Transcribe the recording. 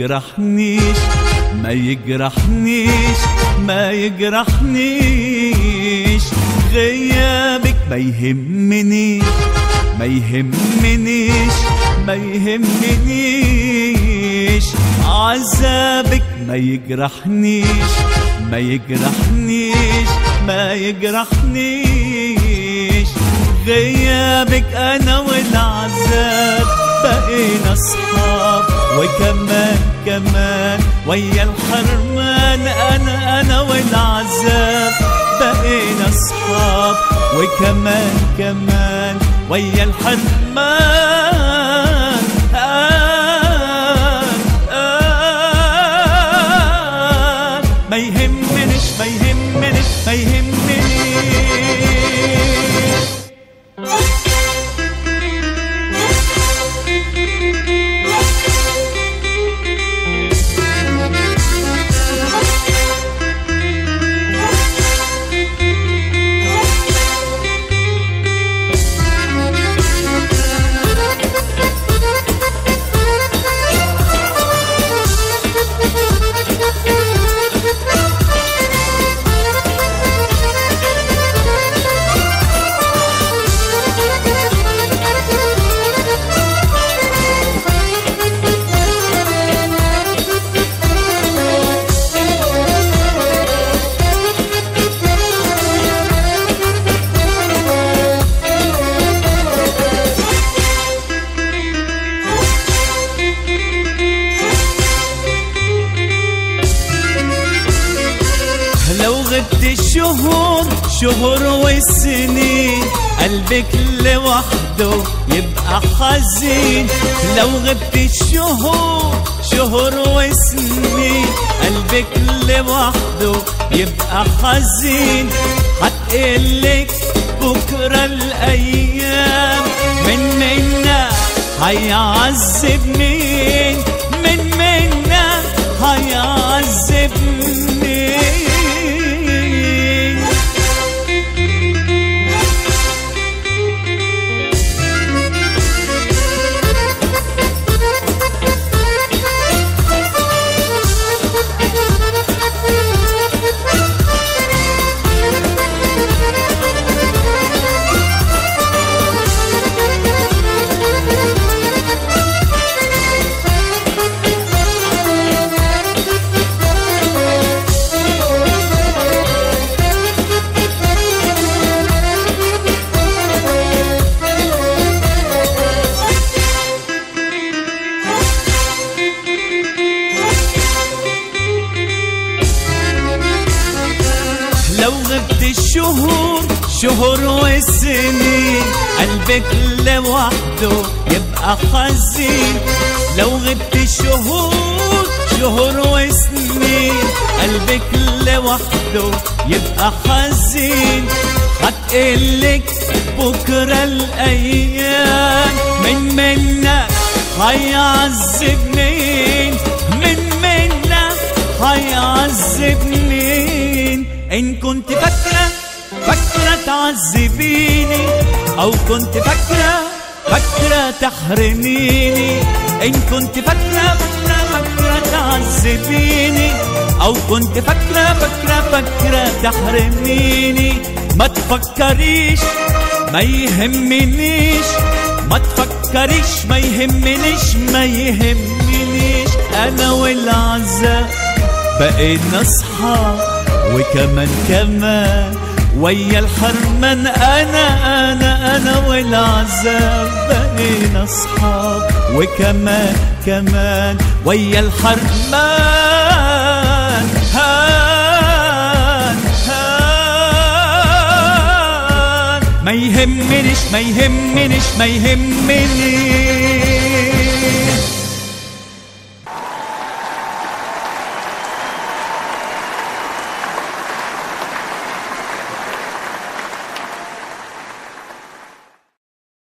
يجرحنيش ما يجرحنيش ما يجرحنيش غيابك ما يهمنيش ما يهمنيش ما يهمنيش عذابك ما يجرحنيش ما يجرحنيش ما يجرحنيش غيابك انا والعذاب بقينا اصحاب وكمان كمان ويا الحرمان انا انا والعذاب بقينا اصحاب وكمان كمان ويا الحرمان آه آه ما يهمنيش ما يهمنيش ما يهمنيش لو غبت الشهور شهور والسنين قلبك لوحده يبقى حزين لو غبت الشهور شهور وسنين قلبك لوحده يبقى حزين هتقلك بكرة الأيام من منا هيعذب مين من منا هيعذب مين لو غبت الشهور شهور والسنين قلبك لوحده يبقى حزين لو غبت الشهور شهور وسنين قلبك لوحده يبقى حزين هتقلك بكرة الأيام من منا هيعذب مين من منا هيعذب مين إن كنت فاكرة فاكرة تعذبيني أو كنت فاكرة فاكرة تحرميني إن كنت فاكرة فاكرة فاكرة تعذبيني أو كنت فاكرة فاكرة فاكرة تحرميني ما تفكريش ما يهمنيش ما تفكريش ما يهمنيش ما يهمنيش أنا والعذاب بقينا أصحاب وكمان كمان ويا الحرمان انا انا انا والعذاب بقينا اصحاب وكمان كمان ويا الحرمان هان هان ما يهمنيش ما يهمنيش ما يهمنيش